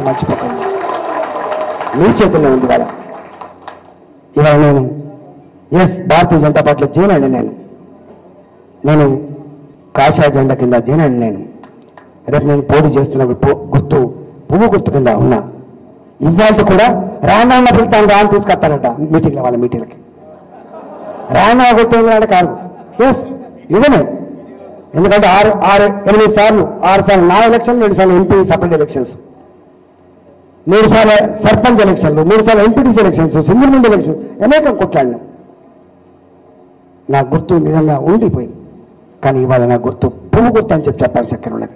మాత్రం మర్చిపోకండి మీ చేతుల్లో ఉంది ఇవాళ ఇవాళ నేను ఎస్ భారతీయ జనతా పార్టీలో చేయనండి నేను నేను కాషాయ జెండా కింద చేయనండి నేను రేపు నేను పోటీ చేస్తున్న పు- గుర్తు పువ్వు గుర్తు కింద ఉన్నా ఇవాళ కూడా రానన్న పిలుతాను రాని తీసుకొస్తారట మీటింగ్ల వాళ్ళ మీటింగ్లకి రానా గుర్తు అంటే కాదు ఎస్ నిజమే ఎందుకంటే ఆరు ఆరు ఎనిమిది సార్లు ఆరు సార్లు నా ఎలక్షన్ రెండు సార్లు ఎంపీ సపరేట్ ఎలక్షన్స్ మూడు సార్లు సర్పంచ్ ఎలక్షన్లు మూడు సార్లు ఎంపీటీసీ ఎలక్షన్స్ సింగిల్ ముందు ఎలక్షన్స్ అనేకం కొట్లాడినాం నా గుర్తు నిజంగా ఉండిపోయింది కానీ ఇవాళ నా గుర్తు పువ్వు గుర్తు అని చెప్పి చెప్పాలి చక్కెర ఉన్నది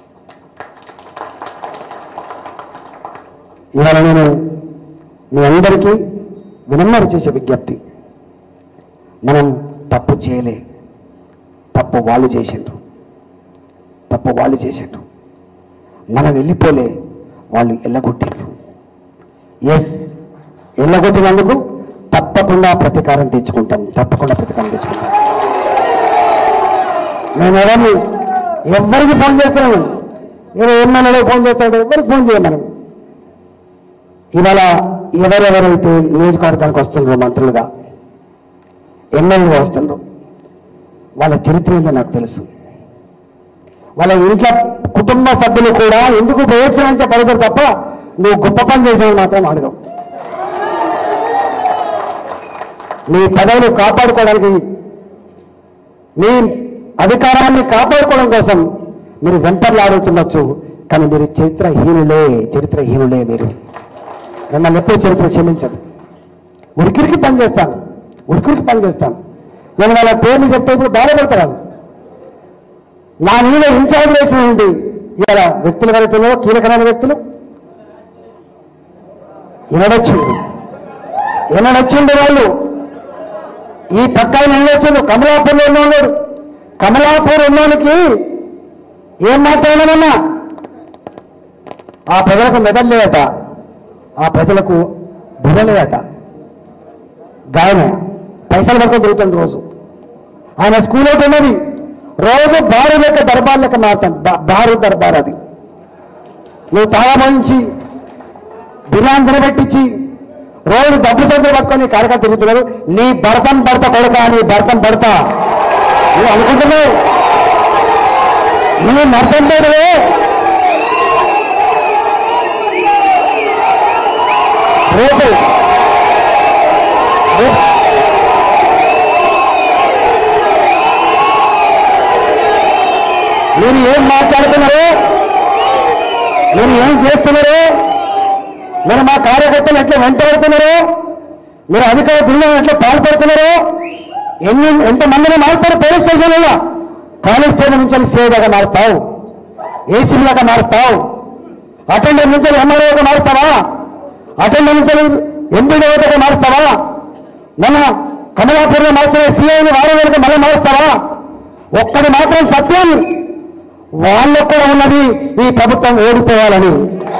ఇవాళ నేను మీ అందరికీ వినమ్ర చేసే విజ్ఞప్తి మనం తప్పు చేయలే తప్పు వాళ్ళు చేసిండ్రు తప్పు వాళ్ళు చేసిండ్రు మనం వెళ్ళిపోలే వాళ్ళు ఎల్లగొట్టిండ్రు ఎస్ ఎల్లగొట్టినందుకు తప్పకుండా ప్రతీకారం తెచ్చుకుంటాం తప్పకుండా ప్రతీకారం తెచ్చుకుంటాం నేను ఎవరిని ఎవరికి ఫోన్ చేస్తున్నాను ఏదో ఎమ్మెల్యేలో ఫోన్ చేస్తాడు ఎవరికి ఫోన్ చేయం మనం ఇవాళ ఎవరెవరైతే నియోజకవర్గానికి వస్తున్నారో మంత్రులుగా ఎమ్మెల్యేగా వస్తుండ్రు వాళ్ళ చరిత్ర ఏంటో నాకు తెలుసు వాళ్ళ ఇంట్లో కుటుంబ సభ్యులు కూడా ఎందుకు ప్రయోజనం పడతారు తప్ప నువ్వు గొప్ప పని చేసావు మాత్రం అడగవు మీ పదవులు కాపాడుకోవడానికి మీ అధికారాన్ని కాపాడుకోవడం కోసం మీరు వెంటర్లాడుతుండొచ్చు కానీ మీరు చరిత్రహీనులే చరిత్రహీనులే మీరు మిమ్మల్ని ఎప్పుడు చరిత్ర క్షమించదు ఉరికిరికి పని చేస్తాను ఉరికిరికి పని చేస్తాను నేను వాళ్ళ పేర్లు చెప్తే ఇప్పుడు బాధపడతాను నా మీద ఇన్ఛార్జ్ వేసిన ఉండి ఇలా వ్యక్తులు కలుగుతున్నారో కీలకమైన వ్యక్తులు ఎనడొచ్చింది ఎనడొచ్చింది వాళ్ళు ఈ పక్కన ఎన్నొచ్చిండు కమలాపూర్లో ఉన్నాడు కమలాపూర్ ఉన్నోనికి ఏం మాట్లాడినామన్నా ఆ ప్రజలకు మెదల్లేదట ఆ ప్రజలకు బుర్రలేదట గాయన పైసలు పట్టుకొని తిరుగుతుంది రోజు ఆయన స్కూల్ ఒకటి ఉన్నది రోజు బారు లెక్క దర్బార్ లెక్క మారుతాను బా- బారు దర్బార్ అది నువ్వు తాగమంచి బిర్యానీ తినబెట్టించి రోజు డబ్బు సంచులు పట్టుకొని కార్యకర్త తిరుగుతున్నారు నీ భర్తం భర్త కొడుక నీ భర్తం భర్త నువ్వు అనుకుంటున్నావు నీ నర్సంపేటలో రేపు రేపు మీరు ఏం మాట్లాడుతున్నారు మీరు ఏం చేస్తున్నారు మీరు మా కార్యకర్తలు ఎట్లా వెంటబడుతున్నారు మీరు అధికార దుర్గం ఎట్లా పాల్పడుతున్నారు ఎన్ని ఎంతమందిని మారుతారు పోలీస్ స్టేషన్లలో కానిస్టేబుల్ నుంచి సేవగా మారుస్తావు ఏసీలాగా మారుస్తావు అటెండర్ నుంచి ఎంఆర్ఓగా మారుస్తావా అటెండర్ నుంచి ఎంపీడీఓగా మారుస్తావా మన కమలాపూర్లో మార్చిన సీఐని వారి వరకు మళ్ళీ మారుస్తావా ఒక్కడి మాత్రం సత్యం వాళ్ళకు కూడా ఉన్నది ఈ ప్రభుత్వం ఓడిపోవాలని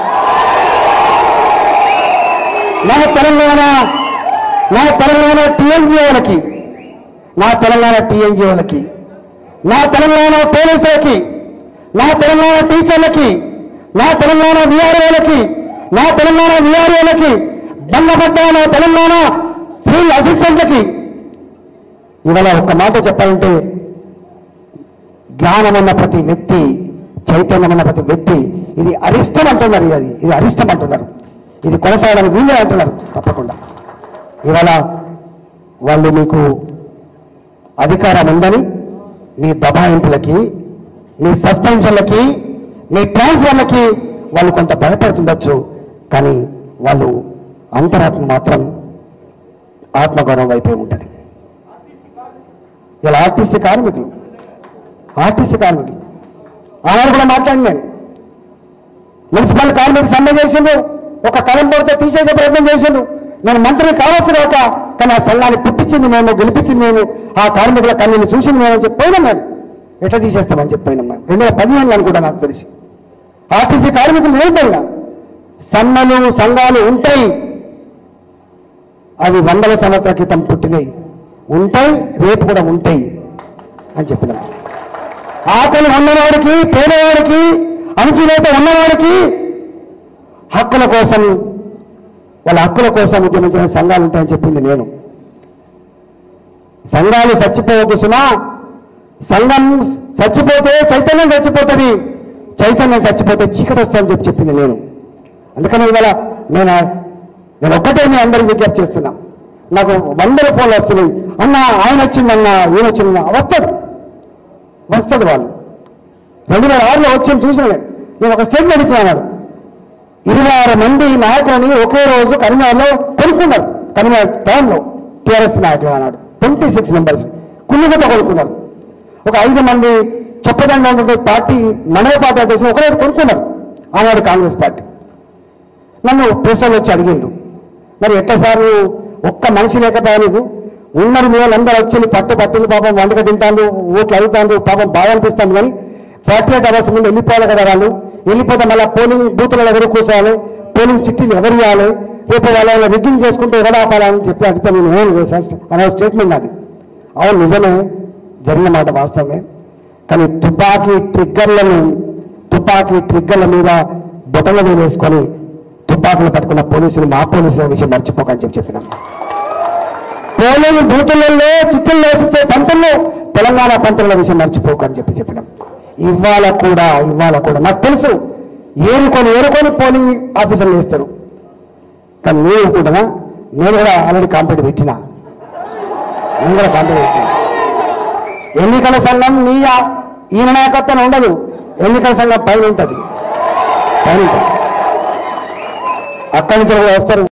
నా తెలంగాణ నా తెలంగాణ టీఎన్జిఓలకి నా తెలంగాణ టీఎన్జిఓలకి నా తెలంగాణ పోలీసులకి నా తెలంగాణ టీచర్లకి నా తెలంగాణ విఆర్ఓలకి నా తెలంగాణ విఆర్ఓలకి బంధపడ్డ నా తెలంగాణ ఫీల్డ్ అసిస్టెంట్లకి ఇవాళ ఒక్క మాట చెప్పాలంటే జ్ఞానం ఉన్న ప్రతి వ్యక్తి చైతన్యం ఉన్న ప్రతి వ్యక్తి ఇది అరిష్టం అంటున్నారు అది ఇది అరిష్టం అంటున్నారు ఇది కొనసాగడానికి వీళ్ళే అంటున్నారు తప్పకుండా ఇవాళ వాళ్ళు మీకు అధికారం ఉందని మీ దబాయింపులకి మీ సస్పెన్షన్లకి మీ ట్రాన్స్ఫర్లకి వాళ్ళు కొంత భయపడుతుండొచ్చు కానీ వాళ్ళు అంతరాత్మ మాత్రం ఆత్మగౌరవం వైపే ఉంటుంది ఇలా ఆర్టీసీ కార్మికులు ఆర్టీసీ కార్మికులు ఆనాడు కూడా మాట్లాడి నేను మున్సిపల్ కార్మికులు సమ్మె చేసిండు ఒక కలం పొడితే తీసేసే ప్రయత్నం చేసిండు నేను మంత్రిని కావచ్చు కాక కానీ ఆ సంఘాన్ని పుట్టించింది మేము గెలిపించింది మేము ఆ కార్మికుల కన్నీని చూసింది మేము అని చెప్పి పోయినాం మేము ఎట్లా తీసేస్తామని చెప్పి పోయినాం మేము రెండు వేల పదిహేను అనుకుంటా నాకు తెలిసి ఆర్టీసీ కార్మికులు నేర్పడినా సమ్మెలు సంఘాలు ఉంటాయి అవి వందల సంవత్సరాల క్రితం పుట్టినాయి ఉంటాయి రేపు కూడా ఉంటాయి అని చెప్పినాం ఆకలి ఉన్నవాడికి పేదవాడికి అణచివేత ఉన్నవాడికి హక్కుల కోసం వాళ్ళ హక్కుల కోసం ఉద్యమించిన సంఘాలు ఉంటాయని చెప్పింది నేను సంఘాలు చచ్చిపోవద్దు సుమా సంఘం చచ్చిపోతే చైతన్యం చచ్చిపోతుంది చైతన్యం చచ్చిపోతే చీకటి వస్తుందని చెప్పి చెప్పింది నేను అందుకని ఇవాళ నేను నేను ఒక్కటే మీ అందరికి విజ్ఞప్తి చేస్తున్నా నాకు వందల ఫోన్లు వస్తున్నాయి అన్న ఆయన వచ్చిందన్న ఈయన వచ్చిందన్న వస్తాడు వస్తాడు వాళ్ళు రెండు వేల ఆరులో వచ్చి చూసిన నేను. నేను ఒక స్టేట్మెంట్ ఇచ్చిన అన్నాడు ఇరవై ఆరు మంది నాయకులని ఒకే రోజు కరీంనగర్లో కొనుక్కున్నారు కరీంనగర్ టౌన్లో టీఆర్ఎస్ నాయకులు అన్నాడు ట్వంటీ సిక్స్ మెంబర్స్ కుళ్ళుగత కొనుక్కున్నారు ఒక ఐదు మంది చెప్పదండ ఉన్నటువంటి పార్టీ మనవ పార్టీ అధ్యక్షులు ఒకరోజు కొనుక్కున్నారు ఆనాడు కాంగ్రెస్ పార్టీ నన్ను ప్రెస్లో వచ్చి అడిగిండ్రు మరి ఎట్లా సార్ నువ్వు ఒక్క మనిషి లేకపోయా నీకు ఉన్నారు మీ వాళ్ళందరూ వచ్చి పట్టు పట్టింది పాపం వంటక తింటాను ఓట్లు అడుగుతాను పాపం బాగా అనిపిస్తాను కానీ ఫార్టీ ఎయిట్ అవర్స్ ముందు వెళ్ళిపోవాలి కదా వాళ్ళు వెళ్ళిపోతే మళ్ళీ పోలింగ్ బూత్లలో ఎవరు కూర్చోవాలి పోలింగ్ చిట్టీలు ఎవరు ఇవ్వాలి రేపు వాళ్ళ రిగ్గింగ్ చేసుకుంటే ఎవరు ఆపాలని చెప్పి అడిగితే నేను ఏం లేదు సార్ అనే స్టేట్మెంట్ అది అవును నిజమే జరిగిన మాట వాస్తవమే కానీ తుపాకీ ట్రిగ్గర్లను తుపాకీ ట్రిగ్గర్ల మీద బొటల వేసుకొని తుపాకులు పట్టుకున్న పోలీసులు మా పోలీసుల విషయం మర్చిపోకని చెప్పి చెప్పినాం పోలింగ్ బూతులలో చిట్టులు వేసిచ్చే పంతుల్లో తెలంగాణ పంతుల విషయం మర్చిపోకని చెప్పి చెప్పినాం ఇవాళ కూడా ఇవాళ కూడా నాకు తెలుసు ఏరుకొని ఏరుకొని పోలింగ్ ఆఫీసర్లు వేస్తారు కానీ నేను కూడా నేను కూడా ఆల్రెడీ కాంపిటీ పెట్టినా నేను కూడా కాంపిటీ పెట్టినా ఎన్నికల సంఘం నీ ఆ- ఈయన నాయకత్వం ఉండదు ఎన్నికల సంఘం పైన ఉంటుంది పైన ఉంటుంది అక్కడి నుంచి కూడా వస్తారు